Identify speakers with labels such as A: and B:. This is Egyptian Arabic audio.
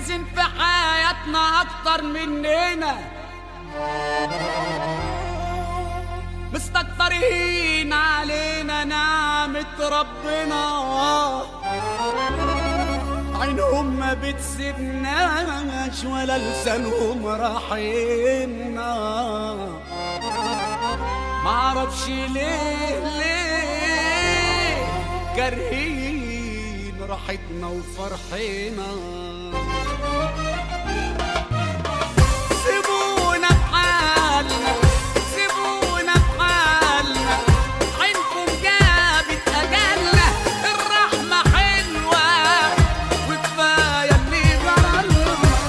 A: عايزين في حياتنا اكتر مننا مستكترين علينا نعمة ربنا عينهم ما بتسيبناش ولا لسانهم راحينا معرفش ليه ليه كارهين راحتنا وفرحنا